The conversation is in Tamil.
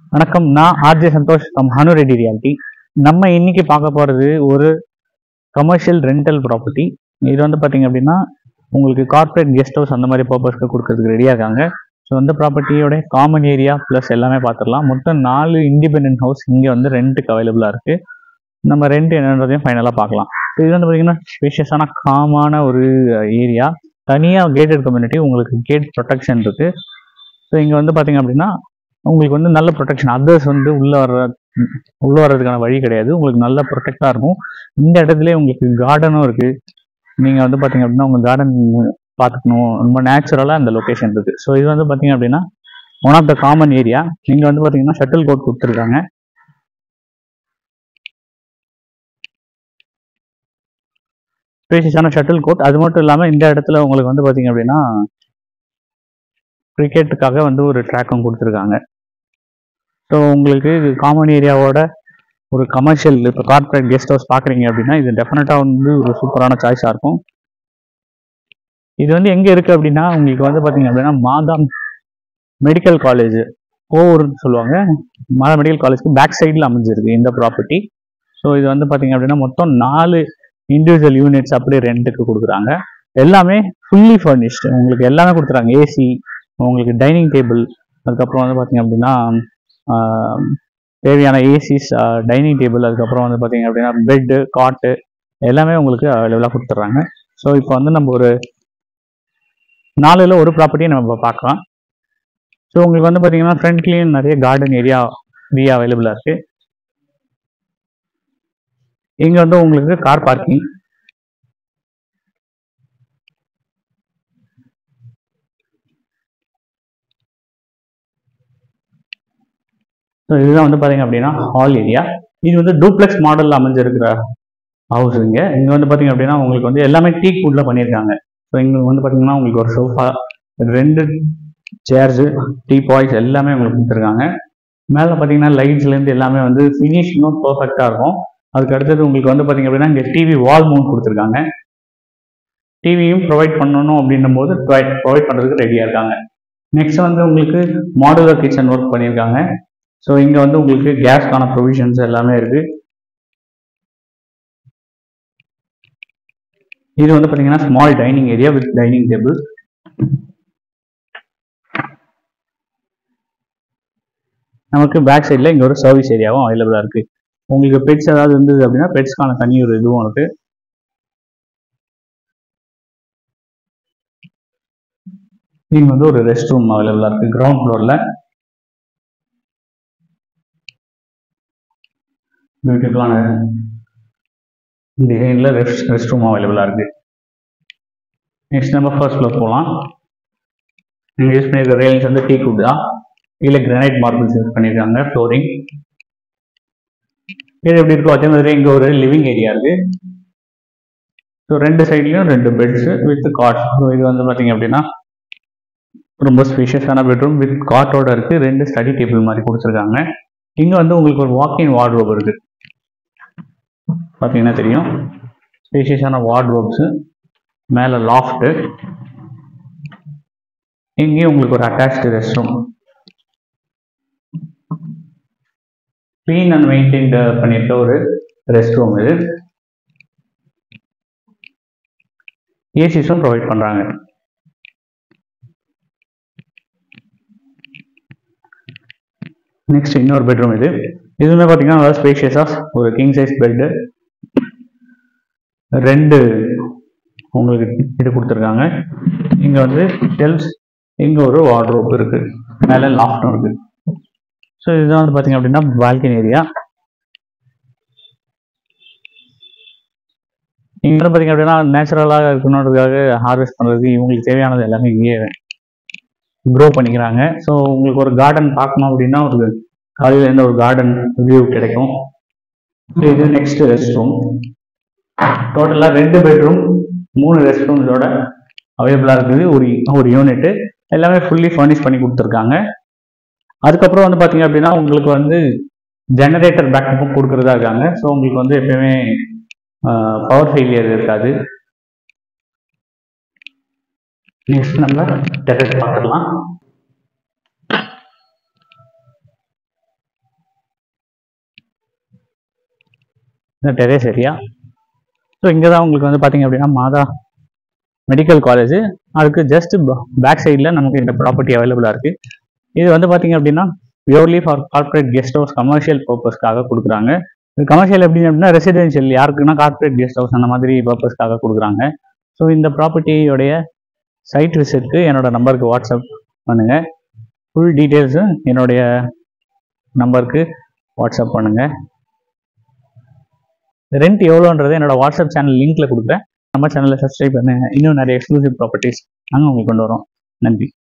வணக்கம் நான் RJ Santhosh from Hanu Reddy reality நம்ம இன்னைக்கு பார்க்க போகிறது ஒரு கமர்ஷியல் ரெண்டல் ப்ராப்பர்ட்டி இது வந்து பார்த்தீங்க அப்படின்னா உங்களுக்கு கார்ப்பரேட் கெஸ்ட் ஹவுஸ் அந்த மாதிரி பர்பஸ்க்கு கொடுக்கறதுக்கு ரெடியாக இருக்காங்க ஸோ அந்த ப்ராப்பர்ட்டியோட காமன் ஏரியா ப்ளஸ் எல்லாமே பார்த்துடலாம் மொத்தம் நாலு இண்டிபெண்டன்ட் ஹவுஸ் இங்கே வந்து ரெண்ட்டுக்கு அவைலபிளாக இருக்குது நம்ம ரெண்ட் என்னன்றதையும் ஃபைனலாக பார்க்கலாம் So இது வந்து பார்த்தீங்கன்னா ஸ்பேஷியஸான காமான ஒரு ஏரியா தனியாக கேட்டட் கம்யூனிட்டி உங்களுக்கு கேட் ப்ரொடெக்ஷன் இருக்குது ஸோ இங்கே வந்து பார்த்தீங்க அப்படின்னா உங்களுக்கு வந்து நல்ல ப்ரொடெக்ஷன் அதர்ஸ் வந்து உள்ள வர்ற உள்ள வர்றதுக்கான வழி கிடையாது உங்களுக்கு நல்ல ப்ரொடெக்டாக இருக்கும் இந்த இடத்துல உங்களுக்கு கார்டனும் இருக்கு நீங்க வந்து பாத்தீங்க அப்படின்னா உங்க கார்டன் பார்த்துக்கணும் ரொம்ப நேச்சுரலாக இந்த லொகேஷன் இருக்கு ஸோ இது வந்து பாத்தீங்க அப்படின்னா one of the common area நீங்க வந்து பாத்தீங்கன்னா ஷட்டில் கோட் கொடுத்துருக்காங்க ஸ்பேசியஸான ஷட்டில் கோட் அது மட்டும் இல்லாமல் இந்த இடத்துல உங்களுக்கு வந்து பாத்தீங்க அப்படின்னா கிரிக்கெட்டுக்காக வந்து ஒரு ட்ராக்கும் கொடுத்துருக்காங்க ஸோ உங்களுக்கு இது காமன் ஏரியாவோட ஒரு கமர்ஷியல் இப்போ கார்ப்பரேட் கெஸ்ட் ஹவுஸ் பார்க்குறீங்க அப்படின்னா இது டெஃபினட்டாக வந்து ஒரு சூப்பரான சாய்ஸாக இருக்கும் இது வந்து எங்கே இருக்குது அப்படின்னா உங்களுக்கு வந்து பார்த்தீங்க அப்படின்னா மாதா மெடிக்கல் காலேஜ் கோவூர்னு சொல்லுவாங்க மாதா மெடிக்கல் காலேஜ்க்கு பேக் சைடில் அமைஞ்சிருக்கு இந்த ப்ராப்பர்ட்டி ஸோ இது வந்து பார்த்தீங்க அப்படின்னா மொத்தம் நாலு இண்டிவிஜுவல் யூனிட்ஸ் அப்படியே ரெண்ட்டுக்கு கொடுக்குறாங்க எல்லாமே ஃபுல்லி ஃபர்னிஷ்டு உங்களுக்கு எல்லாமே கொடுத்துறாங்க ஏசி உங்களுக்கு டைனிங் டேபிள் அதுக்கப்புறம் வந்து பார்த்தீங்க அப்படின்னா ஆஹ், தேவையான ஏசிஸ் டைனிங் டேபிள் அதுக்கப்புறம் வந்து பார்த்தீங்க அப்படின்னா பெட்டு காட்டு எல்லாமே உங்களுக்கு அவைலபிளாக கொடுத்துட்றாங்க ஸோ இப்போ வந்து நம்ம ஒரு நாலுல ஒரு ப்ராப்பர்ட்டியை நம்ம இப்ப பார்க்கலாம் ஸோ உங்களுக்கு வந்து பார்த்தீங்கன்னா ஃப்ரண்ட்லேயும் நிறைய கார்டன் ஏரியா ஃப்ரீயாக அவைலபிளாக இருக்கு இங்கே வந்து உங்களுக்கு கார் பார்க்கிங் ஸோ இதுதான் வந்து பார்த்தீங்க அப்படின்னா ஹால் ஏரியா இது வந்து டூப்ளெக்ஸ் மாடலில் அமைஞ்சிருக்கிற ஹவுஸ் இங்கே இங்கே வந்து பார்த்தீங்க அப்படின்னா உங்களுக்கு வந்து எல்லாமே டீ வுட்டில் பண்ணியிருக்காங்க ஸோ இங்கே வந்து பார்த்தீங்கன்னா உங்களுக்கு ஒரு சோஃபா ரெண்டு சேர்ஸு டீ பாய்ஸ் எல்லாமே உங்களுக்கு கொடுத்துருக்காங்க மேலே பார்த்தீங்கன்னா லைட்ஸ்லேருந்து எல்லாமே வந்து ஃபினிஷிங்கும் பர்ஃபெக்டாக இருக்கும் அதுக்கு அடுத்தது உங்களுக்கு வந்து பார்த்தீங்க அப்படின்னா இங்கே டிவி வால் மவுண்ட் கொடுத்துருக்காங்க டிவியும் ப்ரொவைட் பண்ணணும் அப்படின்னும் போது ப்ரொவைட் பண்ணுறதுக்கு ரெடியாக இருக்காங்க நெக்ஸ்ட் வந்து உங்களுக்கு மாடுலர் கிச்சன் ஒர்க் பண்ணியிருக்காங்க ஸோ இங்கே வந்து உங்களுக்கு கேஸ்க்கான ப்ரொவிஷன்ஸ் எல்லாமே இருக்கு இது வந்து பார்த்தீங்கன்னா small dining area with dining table நமக்கு பேக் சைடில் இங்கே ஒரு சர்வீஸ் ஏரியாவும் அவைலபிளாக இருக்கு உங்களுக்கு பெட்ஸ் ஏதாவது இருந்தது அப்படின்னா பெட்ஸ்க்கான தனி ஒரு இதுவும் இருக்கு இங்கே வந்து ஒரு ரெஸ்ட் ரூம் அவைலபிளாக இருக்கு கிரவுண்ட் ஃப்ளோரில் பியூட்டிஃபுல்லான டிசைனில் ரெஸ்ட் ரெஸ்ட் ரூம் அவைலபிளாக இருக்கு நெக்ஸ்ட் நம்ம ஃபர்ஸ்ட் ஃப்ளோர் போகலாம் நீங்கள் யூஸ் பண்ணியிருக்க ரெயில்ஸ் வந்து டீ குட் தான் கீழே கிரானைட் மார்பிள்ஸ் யூஸ் பண்ணியிருக்காங்க ஃப்ளோரிங் இது எப்படி இருக்கோ அதே மாதிரி இங்கே ஒரு லிவிங் ஏரியா இருக்கு ஸோ ரெண்டு சைட்லையும் ரெண்டு பெட்ஸ் வித் காட் ஸோ இது வந்து பார்த்தீங்க அப்படின்னா ரொம்ப ஸ்பேஷியஸான பெட்ரூம் வித் காட்டோட இருக்கு ரெண்டு ஸ்டடி டேபிள் மாதிரி கொடுத்துருக்காங்க இங்கே வந்து உங்களுக்கு ஒரு வாக்கிங் வார்ட்ரோப் இருக்கு பார்த்தீங்கன்னா தெரியும் ஸ்பேஷியஸான வார்ட்ரோப்ஸு மேலே லாஃப்ட்டு இங்கேயும் உங்களுக்கு ஒரு attached rest room clean and maintained பண்ணியிருக்க ஒரு ரெஸ்ட் ரூம் இது ஏசிஸும் ப்ரொவைட் பண்ணுறாங்க நெக்ஸ்ட் இன்னொரு பெட்ரூம் இது இதுவுமே பார்த்தீங்கன்னா நல்லா ஸ்பேஷியஸாக ஒரு கிங் சைஸ் பெட்டு ரெண்டு உங்களுக்கு இது கொடுத்துருக்காங்க இங்கே வந்து ஷெல்ஸ் இங்கே ஒரு வார்ட்ரோப் இருக்கு மேலே லாஃப்டும் இருக்கு ஸோ இதுதான் வந்து பார்த்தீங்க அப்படின்னா பால்கனி ஏரியா இங்கே வந்து பார்த்தீங்க அப்படின்னா நேச்சுரலாக இருக்கணுன்றதுக்காக ஹார்வெஸ்ட் பண்ணுறதுக்கு இவங்களுக்கு தேவையானது எல்லாமே இங்கேயே க்ரோ பண்ணிக்கிறாங்க ஸோ உங்களுக்கு ஒரு கார்டன் பார்க்கணும் அப்படின்னா ஒரு காலையில இருந்து ஒரு கார்டன் வியூ கிடைக்கும் So, இது நெக்ஸ்ட் ரெஸ்ட் ரூம் டோட்டலாக ரெண்டு பெட்ரூம் மூணு ரெஸ்ட் ரூம்ஸோட அவைலபிளாக இருக்குது ஒரு ஒரு யூனிட் எல்லாமே ஃபுல்லி ஃபர்னிஷ் பண்ணி கொடுத்துருக்காங்க அதுக்கப்புறம் வந்து பார்த்தீங்க அப்படின்னா உங்களுக்கு வந்து ஜெனரேட்டர் பேக்கப்பும் கொடுக்குறதா இருக்காங்க ஸோ உங்களுக்கு வந்து எப்பயுமே பவர் ஃபெயிலியர் இருக்காது நெக்ஸ்ட் நம்ம டெரஸ் பார்த்துடலாம் இந்த டெரேஸ் ஏரியா ஸோ இங்கே தான் உங்களுக்கு வந்து பார்த்தீங்க அப்படின்னா மாதா மெடிக்கல் காலேஜ் அதுக்கு ஜஸ்ட் பேக் சைடில் நமக்கு இந்த ப்ராப்பர்ட்டி அவைலபிளாக இருக்குது இது வந்து பார்த்தீங்க அப்படின்னா purely for corporate guest house commercial பர்பஸ்க்காக கொடுக்குறாங்க இது கமர்ஷியல் எப்படின்னு அப்படின்னா ரெசிடென்ஷியல் யாருக்குன்னா கார்ப்பரேட் கெஸ்ட் ஹவுஸ் அந்த மாதிரி பர்பஸ்க்காக கொடுக்குறாங்க ஸோ இந்த ப்ராப்பர்ட்டியோடைய சைட் விசிட்க்கு என்னோட நம்பருக்கு வாட்ஸ்அப் பண்ணுங்கள் ஃபுல் டீட்டெயில்ஸு என்னுடைய நம்பருக்கு வாட்ஸ்அப் பண்ணுங்கள் ரெண்ட் எவ்வளோன்றது என்னோட வாட்ஸ்அப் சேனல் லிங்க்ல கொடுக்குறேன் நம்ம சேனலை சப்ஸ்கிரைப் பண்ணுங்க இன்னும் நிறைய எக்ஸ்க்ளூசிவ் ப்ராப்பர்ட்டிஸ் நாங்கள் உங்களுக்கு கொண்டு வரோம் நன்றி